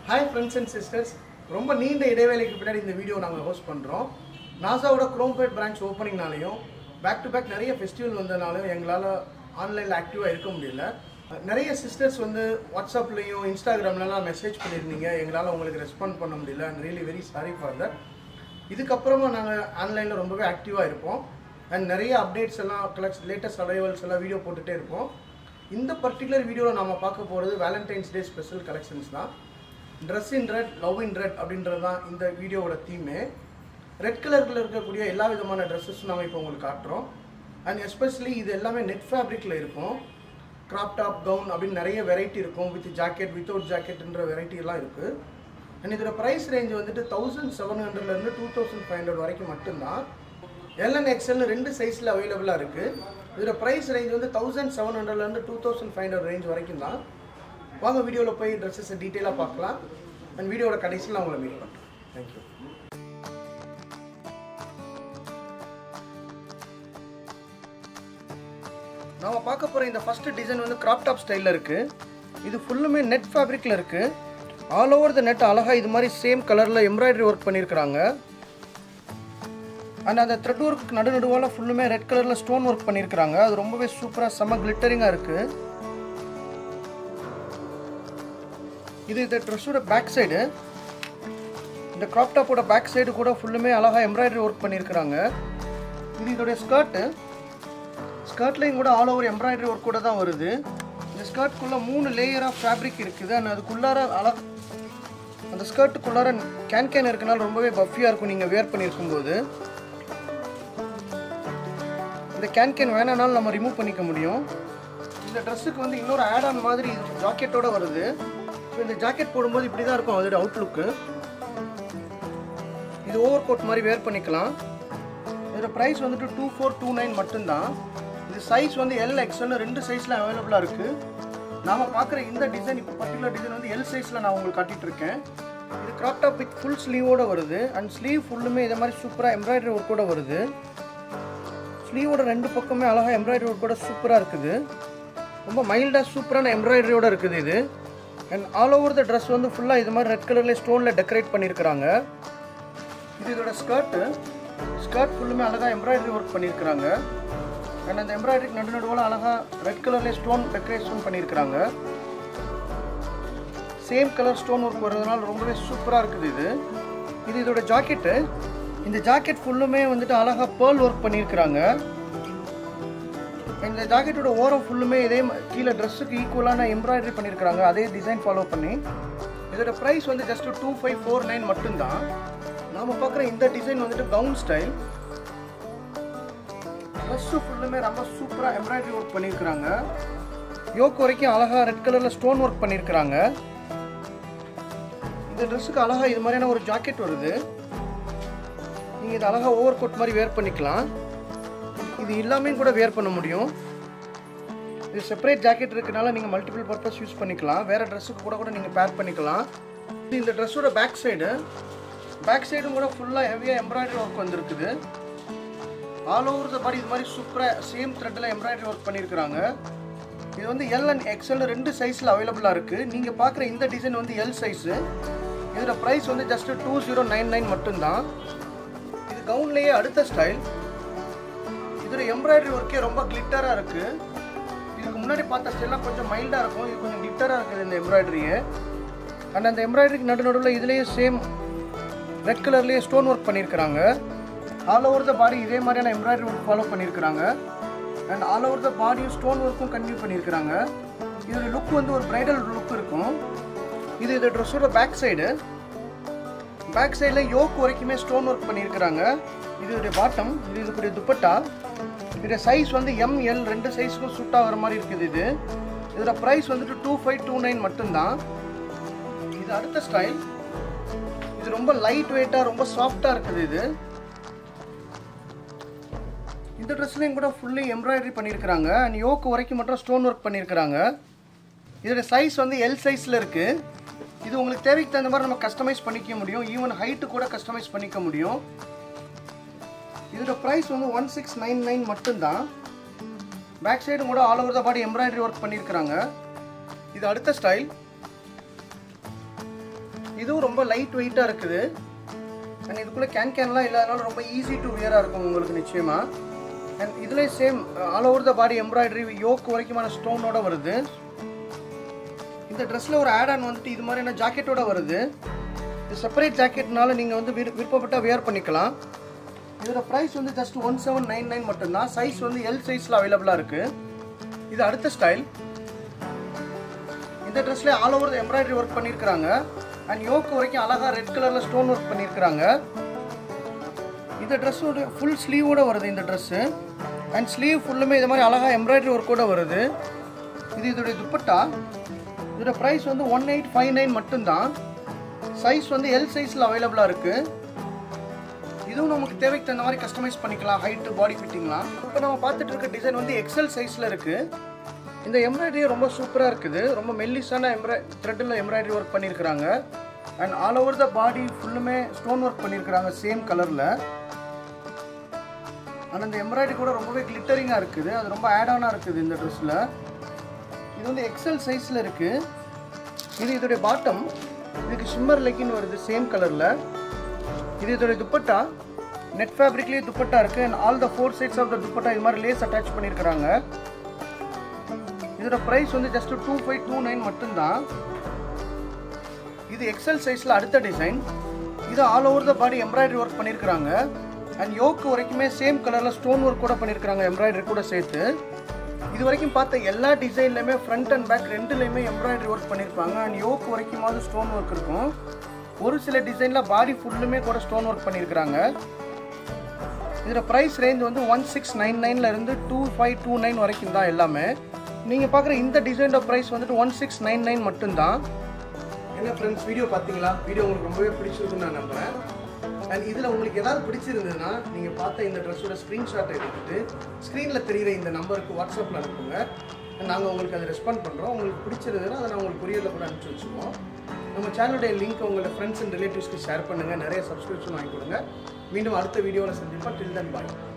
hi friends and sisters ரொம்ப நீண்ட இடைவேளைக்கு பின்னாடி இந்த வீடியோ நாங்கள் ஹோஸ்ட் பண்ணுறோம் நாசாவோட குரோம்பேட் பிரான்ச் ஓப்பனிங்னாலையும் பேக் டு பேக் நிறைய ஃபெஸ்டிவல் வந்தனாலும் எங்களால் ஆன்லைனில் ஆக்டிவாக இருக்க முடியல நிறைய சிஸ்டர்ஸ் வந்து வாட்ஸ்அப்லேயும் இன்ஸ்டாகிராம்லலாம் மெசேஜ் பண்ணியிருந்தீங்க எங்களால் உங்களுக்கு ரெஸ்பாண்ட் பண்ண முடியல and really very sorry for that இதுக்கப்புறமா நாங்கள் ஆன்லைனில் ரொம்பவே ஆக்டிவாக இருப்போம் அண்ட் நிறைய அப்டேட்ஸ் எல்லாம் கலெக்ட் லேட்டஸ்ட் அரைவல்ஸ் எல்லாம் வீடியோ போட்டுகிட்டே இருப்போம் இந்த பர்டிகுலர் வீடியோவில் நம்ம பார்க்க போகிறது வேலண்டைன்ஸ் டே ஸ்பெஷல் கலெக்ஷன்ஸ் தான் dress in red love in red அப்படின்றது தான் இந்த வீடியோவோட தீமே ரெட் கலரில் இருக்கக்கூடிய எல்லா விதமான ட்ரெஸ்ஸஸும் நம்ம இப்போ உங்களுக்கு காட்டுறோம் அண்ட் எஸ்பெஷலி இது எல்லாமே நெட் ஃபேப்ரிக்கில் இருக்கும் கிராப் டாப் கவுன் அப்படின்னு நிறைய வெரைட்டி இருக்கும் வித் ஜாக்கெட் வித்தவுட் ஜாக்கெட்ன்ற வெரைட்டி எல்லாம் இருக்குது அண்ட் இதோட ப்ரைஸ் ரேஞ்ச் வந்துட்டு தௌசண்ட் செவன் ஹண்ட்ரட்லேருந்து டூ தௌசண்ட் ஃபைவ் ஹண்ட்ரட் வரைக்கும் மட்டும்தான் எல்என் எக்ஸ்எல்னு ரெண்டு சைஸில் அவைலபிளாக இருக்குது இதோட ப்ரைஸ் ரேஞ்ச் வந்து தௌசண்ட் செவன் ஹண்ட்ரட்லேருந்து two thousand five hundred range வரைக்கும் தான் வாங்க வீடியோவில் போய் ட்ரெஸ்ஸஸை டீட்டெயிலாக பார்க்கலாம் அண்ட் வீடியோட கடைசியில் நான் உங்களை மீட் பண்ணுறேன் தேங்க்யூ நாம பார்க்க போகிற இந்த ஃபர்ஸ்ட் டிசைன் வந்து கிராப் டாப் ஸ்டைலில் இருக்குது இது ஃபுல்லுமே நெட் ஃபேப்ரிக்கில் இருக்குது ஆல் ஓவர் த நெட் அழகாக இது மாதிரி சேம் கலரில் எம்ப்ராய்டரி ஒர்க் பண்ணியிருக்கிறாங்க அண்ட் அந்த த்ரெட் ஒர்க் நடு நடுவால் ஃபுல்லுமே ரெட் கலரில் ஸ்டோன் ஒர்க் பண்ணியிருக்கிறாங்க அது ரொம்பவே சூப்பராக செம்ம கிளிட்டரிங்காக இருக்குது இது இந்த ட்ரெஸ்ஸோட பேக் சைடு இந்த கிராப் டாப்போட பேக் சைடு கூட ஃபுல்லுமே அழகாக எம்ப்ராய்டரி ஒர்க் பண்ணியிருக்கிறாங்க இது இதோடைய ஸ்கர்ட்டு ஸ்கர்ட்லேயும் கூட ஆல் ஓவர் எம்ப்ராய்டரி ஒர்க் கூட தான் வருது இந்த ஸ்கர்ட்குள்ளே மூணு லேயர் ஆஃப் ஃபேப்ரிக் இருக்குது அண்ட் அதுக்குள்ளார அழ அந்த ஸ்கர்ட்டுக்குள்ளார கேன் கேன் இருக்கனால ரொம்பவே பஃபியாக இருக்கும் நீங்கள் வேர் பண்ணியிருக்கும்போது இந்த கேன் கேன் வேணானாலும் நம்ம ரிமூவ் பண்ணிக்க முடியும் இந்த ட்ரெஸ்ஸுக்கு வந்து இன்னொரு ஆட் ஆன் மாதிரி ஜாக்கெட்டோட வருது ஸோ இந்த ஜாக்கெட் போடும்போது இப்படி தான் இருக்கும் அதோட அவுட்லுக்கு இது ஓவர் கோட் மாதிரி வேர் பண்ணிக்கலாம் இதோட ப்ரைஸ் வந்துட்டு டூ ஃபோர் டூ நைன் மட்டும்தான் இது சைஸ் வந்து எல் எக்ஸ்எல் ரெண்டு சைஸில் அவைலபிளாக இருக்குது நாம் பார்க்குற இந்த டிசைன் இப்போ பர்டிகுலர் டிசைன் வந்து எல் சைஸில் நான் உங்களுக்கு காட்டிட்டு இருக்கேன் இது கிராப் டாப் வித் ஃபுல் ஸ்லீவோட வருது அண்ட் ஸ்லீவ் ஃபுல்லுமே இதை மாதிரி சூப்பராக எம்ப்ராய்டரி ஒர்க்கோட வருது ஸ்லீவோட ரெண்டு பக்கமே அழகாக எம்ப்ராய்டரி ஒர்க்கோட சூப்பராக இருக்குது ரொம்ப மைல்டாக சூப்பரான எம்ப்ராய்டரியோட இருக்குது இது and all over the dress வந்து ஃபுல்லாக இது மாதிரி ரெட் கலரில் ஸ்டோனில் டெக்கரேட் பண்ணியிருக்கிறாங்க இது இதோட ஸ்கர்ட்டு ஸ்கர்ட் ஃபுல்லுமே அழகாக எம்ப்ராய்டரி ஒர்க் பண்ணியிருக்கிறாங்க அண்ட் அந்த எம்ப்ராய்டரிக்கு நடு நடுவில் அழகாக ரெட் கலர்லேயே ஸ்டோன் டெக்கரேஷன் பண்ணியிருக்கிறாங்க சேம் கலர் ஸ்டோன் ஒர்க் வர்றதுனால ரொம்பவே சூப்பராக இருக்குது இது இது இதோட ஜாக்கெட்டு இந்த ஜாக்கெட் ஃபுல்லுமே வந்துட்டு அழகாக பேர்ல் ஒர்க் பண்ணியிருக்கிறாங்க இந்த ஜாக்கெட்டோட ஓரம் ஃபுல்லுமே இதே ம- கீழே ட்ரெஸ்ஸுக்கு ஈக்குவலான எம்ப்ராய்டரி பண்ணியிருக்கிறாங்க அதே டிசைன் ஃபாலோ பண்ணி இதோட ப்ரைஸ் வந்து just two five four nine மட்டும்தான் நாம பார்க்குற இந்த டிசைன் வந்துட்டு கவுன் ஸ்டைல் ட்ரெஸ்ஸு ஃபுல்லுமே ரொம்ப சூப்பராக எம்ப்ராய்டரி ஒர்க் பண்ணியிருக்கிறாங்க யோக் வரைக்கும் அழகாக ரெட் கலரில் ஸ்டோன் ஒர்க் பண்ணியிருக்கிறாங்க இந்த ட்ரெஸ்ஸுக்கு அழகாக இது மாதிரியான ஒரு ஜாக்கெட் வருது நீங்கள் இது அழகாக ஓவர் கோட் மாதிரி வேர் பண்ணிக்கலாம் இது எல்லாமே கூட வேர் பண்ண முடியும் இது செப்பரேட் ஜாக்கெட் இருக்கனால நீங்கள் மல்டிபிள் பர்பஸ் யூஸ் பண்ணிக்கலாம் வேறு ட்ரெஸ்ஸுக்கு கூட கூட நீங்கள் பேர் பண்ணிக்கலாம் இது இந்த ட்ரெஸ்ஸோட பேக் சைடு பேக் சைடும் கூட ஃபுல்லாக ஹெவியாக எம்ப்ராய்டரி ஒர்க் வந்திருக்குது ஆல் ஓவர் த பாடி இது மாதிரி சூப்பராக சேம் த்ரெட்டில் எம்ப்ராய்டரி ஒர்க் பண்ணியிருக்கிறாங்க இது வந்து எல் அண்ட் எக்ஸ்எல் ரெண்டு சைஸில் அவைலபிளாக இருக்குது நீங்கள் பார்க்குற இந்த டிசைன் வந்து எல் சைஸு இதோட ப்ரைஸ் வந்து just two zero nine nine மட்டும்தான் இது கவுன்லேயே அடுத்த ஸ்டைல் இதோட எம்ப்ராய்டரி ஒர்க்கே ரொம்ப கிளிட்டராக இருக்குது இதுக்கு முன்னாடி பார்த்த ஸ்டைலாம் கொஞ்சம் மைல்டாக இருக்கும் இது கொஞ்சம் கிளிட்டராக இருக்குது இந்த எம்ப்ராய்டரியே அண்ட் அந்த எம்ப்ராய்டரிக்கு நடு நடுவில் இதுலேயே சேம் ரெட் கலர்லேயே ஸ்டோன் ஒர்க் பண்ணியிருக்கிறாங்க ஆல் ஓவர் த பாடி இதே மாதிரியான எம்ப்ராய்டரி ஒர்க் ஃபாலோ பண்ணியிருக்கிறாங்க அண்ட் ஆல் ஓவர் த பாடியும் ஸ்டோன் ஒர்க்கும் கண்டினியூ பண்ணியிருக்கிறாங்க இதோட லுக் வந்து ஒரு பிரைடல் லுக் இருக்கும் இது இந்த ட்ரெஸ்ஸோட பேக் சைடு பேக் சைடில் யோக் வரைக்குமே ஸ்டோன் ஒர்க் பண்ணியிருக்கிறாங்க இது இதோடைய பாட்டம் இது இதுக்குடைய துப்பட்டா இதோட சைஸ் வந்து எம்எல் ரெண்டு சைஸுக்கும் சூட் ஆகிற மாதிரி இருக்குது இது இதோட ப்ரைஸ் வந்துட்டு டூ ஃபைவ் டூ நைன் மட்டும்தான் இது அடுத்த ஸ்டைல் இது ரொம்ப லைட் வெயிட்டாக ரொம்ப சாஃப்டாக இருக்குது இது இந்த ட்ரெஸ்லையும் கூட ஃபுல்லி எம்ப்ராய்டரி பண்ணியிருக்கிறாங்க அண்ட் யோக்கு வரைக்கும் மட்டும் ஸ்டோன் ஒர்க் பண்ணியிருக்கிறாங்க இதோட சைஸ் வந்து எல் சைஸில் இருக்குது இது உங்களுக்கு தேவைக்கு தகுந்த மாதிரி நம்ம கஸ்டமைஸ் பண்ணிக்க முடியும் ஈவன் ஹைட்டு கூட கஸ்டமைஸ் பண்ணிக்க முடியும் இதோட ப்ரைஸ் வந்து ஒன் சிக்ஸ் நைன் நைன் மட்டும்தான் பேக் சைடு கூட all over the body embroidery work பண்ணியிருக்கிறாங்க இது அடுத்த ஸ்டைல் இதுவும் ரொம்ப லைட் வெயிட்டாக இருக்குது அண்ட் இதுக்குள்ளே கேன் கேன்லாம் இல்லாதனால ரொம்ப ஈஸி டு வியராக இருக்கும் உங்களுக்கு நிச்சயமாக அண்ட் இதுலேயும் same all over the body embroidery yoke வரைக்குமான ஸ்டோனோட வருது இந்த ட்ரெஸ்ஸில் ஒரு ஆட் ஆன் வந்துட்டு இது மாதிரியான ஜாக்கெட்டோட வருது இது செப்பரேட் ஜாக்கெட்னால நீங்கள் வந்து விரு விருப்பப்பட்டால் வியர் பண்ணிக்கலாம் இதோட ப்ரைஸ் வந்து just one seven nine nine மட்டும்தான் சைஸ் வந்து எல் சைஸில் அவைலபிளாக இருக்குது இது அடுத்த ஸ்டைல் இந்த ட்ரெஸ்ல ஆல் ஓவர் எம்ப்ராய்டரி ஒர்க் பண்ணியிருக்கிறாங்க அண்ட் யோக்கு வரைக்கும் அழகா ரெட் கலர்ல ஸ்டோன் ஒர்க் பண்ணியிருக்கிறாங்க இந்த ட்ரெஸ்ஸோட ஃபுல் ஸ்லீவோட வருது இந்த ட்ரெஸ்ஸு அண்ட் ஸ்லீவ் ஃபுல்லுமே இது மாதிரி அழகா எம்ப்ராய்டரி ஒர்க்கோட வருது இது இதோடைய துப்பட்டா இதோட ப்ரைஸ் வந்து ஒன் எயிட் ஃபைவ் நைன் மட்டும்தான் சைஸ் வந்து எல் சைஸில் அவைலபிளாக இருக்குது இதுவும் நமக்கு தேவைக்கு தகுந்த மாதிரி கஸ்டமைஸ் பண்ணிக்கலாம் ஹைட்டு பாடி ஃபிட்டிங்லாம் இப்போ நம்ம பார்த்துட்டு இருக்க டிசைன் வந்து எக்ஸல் சைஸில் இருக்குது இந்த எம்ப்ராய்டரி ரொம்ப சூப்பராக இருக்குது ரொம்ப மெல்லிஸான எம்ப்ராய் த்ரெட்டில் எம்ப்ராய்டரி ஒர்க் பண்ணியிருக்கிறாங்க and all over the body ஃபுல்லுமே ஸ்டோன் ஒர்க் பண்ணியிருக்கிறாங்க சேம் கலரில் ஆனால் இந்த எம்ப்ராய்டரி கூட ரொம்பவே கிளிட்டரிங்காக இருக்குது அது ரொம்ப ஆட் ஆனாக இருக்குது இந்த ட்ரெஸ்ஸில் இது வந்து எக்ஸல் சைஸில் இருக்குது இது இதோடைய பாட்டம் இதுக்கு ஷிம்மர் லெக்கின் வருது சேம் கலரில் இது இதோடைய துப்பட்டா நெட் ஃபேப்ரிக்லேயே துப்பட்டா இருக்குது and all the four sides of the dupatta இது மாதிரி லேஸ் அட்டாச் பண்ணியிருக்கிறாங்க இதோட ப்ரைஸ் வந்து just two five two nine மட்டும்தான் இது எக்ஸல் சைஸில் அடுத்த டிசைன் இது all over the body embroidery work பண்ணியிருக்கிறாங்க அண்ட் யோக்கு வரைக்குமே சேம் கலரில் ஸ்டோன் ஒர்க் கூட பண்ணியிருக்கிறாங்க எம்ப்ராய்டரி கூட சேர்த்து இது வரைக்கும் பார்த்த எல்லா டிசைன்லையுமே ஃப்ரண்ட் அண்ட் பேக் ரெண்டுலேயுமே எம்ப்ராய்டரி ஒர்க் பண்ணியிருப்பாங்க அண்ட் யோக்கு வரைக்குமாவது ஸ்டோன் ஒர்க் இருக்கும் ஒரு சில டிசைனில் பாடி ஃபுல்லுமே கூட ஸ்டோன் ஒர்க் பண்ணியிருக்கிறாங்க இதோட ப்ரைஸ் ரேஞ்ச் வந்து ஒன் சிக்ஸ் நைன் நைன்ல இருந்து டூ ஃபைவ் டூ நைன் வரைக்கும் தான் எல்லாமே நீங்கள் பார்க்குற இந்த டிசைனோட ப்ரைஸ் வந்துட்டு ஒன் சிக்ஸ் நைன் நைன் மட்டும்தான் என்ன ஃப்ரெண்ட்ஸ் வீடியோ பார்த்தீங்களா வீடியோ உங்களுக்கு ரொம்பவே பிடிச்சிருக்குன்னு நான் நம்புகிறேன் அண்ட் இதில் உங்களுக்கு ஏதாவது பிடிச்சிருந்ததுன்னா நீங்கள் பார்த்த இந்த ட்ரெஸ்ஸோட ஸ்க்ரீன்ஷாட் எடுத்துட்டு ஸ்க்ரீனில் தெரிகிற இந்த நம்பருக்கு வாட்ஸ்அப்பில் அனுப்புங்க நாங்கள் உங்களுக்கு அதை ரெஸ்பாண்ட் பண்ணுறோம் உங்களுக்கு பிடிச்சிருந்ததுன்னா அதை நான் உங்களுக்கு கொரியரில் கூட அனுப்பிச்சி வச்சுருவோம் நம்ம சேனலுடைய லிங்க் உங்களோட ஃப்ரெண்ட்ஸ் அண்ட் ரிலேட்டிவ்ஸ்க்கு ஷேர் பண்ணுங்கள் நிறைய சப்ஸ்கிரிப்ஷன் வாங்கி கொடுங்க மீண்டும் அடுத்த வீடியோவில் சந்திப்போம் டில் தன் பாய்